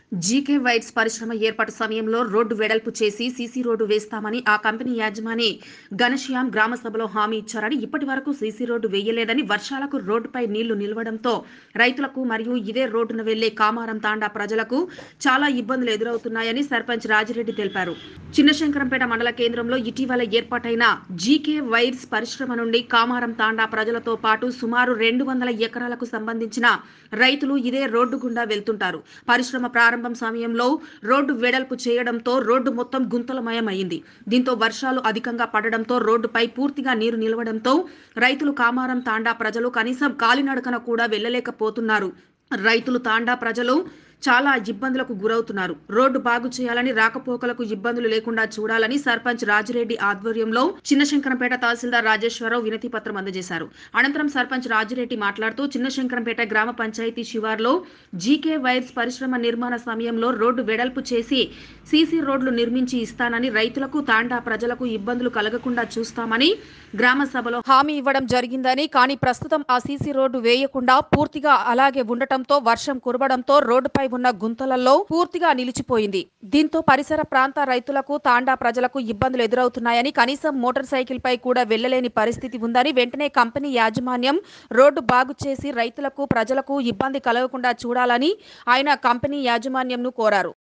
GK whites పరిశ్రమ ఏర్పాటు సమయంలో రోడ్డు వెడల్పు చేసి సీసీ రోడ్డు వేస్తామని ఆ కంపెనీ యాజమాని ఘనశ్యాం గ్రామ సభలో హామీ ఇచ్చారని ఇప్పటి వరకు సీసీ రోడ్డు వేయలేదని వర్షాలకు రోడ్డుపై నీళ్లు నిలవడంతో రైతులకు మరియు ఇదే రోడ్డున వెళ్లే కామారం తాండా ప్రజలకు చాలా ఇబ్బందులు ఎదురవుతున్నాయని సర్పంచ్ రాజిరెడ్డి తెలిపారు చిన్నశంకరంపేట మండల కేంద్రంలో ఇటీవల ఏర్పాటైన జీకే వైర్స్ పరిశ్రమ నుండి కామారం తాండా ప్రజలతో పాటు సుమారు రెండు వందల ఎకరాలకు సంబంధించిన రైతులు ఇదే రోడ్డు గుండా వెళ్తుంటారు పరిశ్రమ ప్రారంభం సమయంలో రోడ్డు వెడల్పు చేయడంతో రోడ్డు మొత్తం గుంతలమయం అయింది దీంతో వర్షాలు అధికంగా పడడంతో రోడ్డుపై పూర్తిగా నీరు నిలవడంతో రైతులు కామారం తాండా ప్రజలు కనీసం కాలినడకన కూడా వెళ్ళలేకపోతున్నారు రైతులు తాండా ప్రజలు చాలా ఇబ్బందులకు గురవుతున్నారు రోడ్డు బాగు చేయాలని రాకపోకలకు ఇబ్బందులు లేకుండా చూడాలని సర్పంచ్ రాజిరెడ్డి ఆధ్వర్యంలో చిన్నశంకరంపేట తహసీల్దార్ రాజేశ్వరరావు వినతి పత్రం అందజేశారు అనంతరం సర్పంచ్ రాజిరెడ్డి మాట్లాడుతూ చిన్నశంకరంపేట గ్రామ పంచాయతీ శివార్లో జీకే వైర్స్ పరిశ్రమ నిర్మాణ సమయంలో రోడ్డు వెడల్పు చేసి సీసీ రోడ్లు నిర్మించి ఇస్తానని రైతులకు తాండా ప్రజలకు ఇబ్బందులు కలగకుండా చూస్తామని గ్రామ సభలో హామీ ఇవ్వడం జరిగిందని కానీ ప్రస్తుతం ఆ సీసీ రోడ్డు వేయకుండా పూర్తిగా అలాగే ఉండటంతో వర్షం కురవడంతో రోడ్డుపై ఉన్న గుంతలలో పూర్తిగా నిలిచిపోయింది దీంతో పరిసర ప్రాంత రైతులకు తాండా ప్రజలకు ఇబ్బందులు ఎదురవుతున్నాయని కనీసం మోటార్ సైకిల్ పై కూడా వెళ్లలేని పరిస్థితి ఉందని వెంటనే కంపెనీ యాజమాన్యం రోడ్డు బాగు చేసి రైతులకు ప్రజలకు ఇబ్బంది కలగకుండా చూడాలని ఆయన కంపెనీ యాజమాన్యంను కోరారు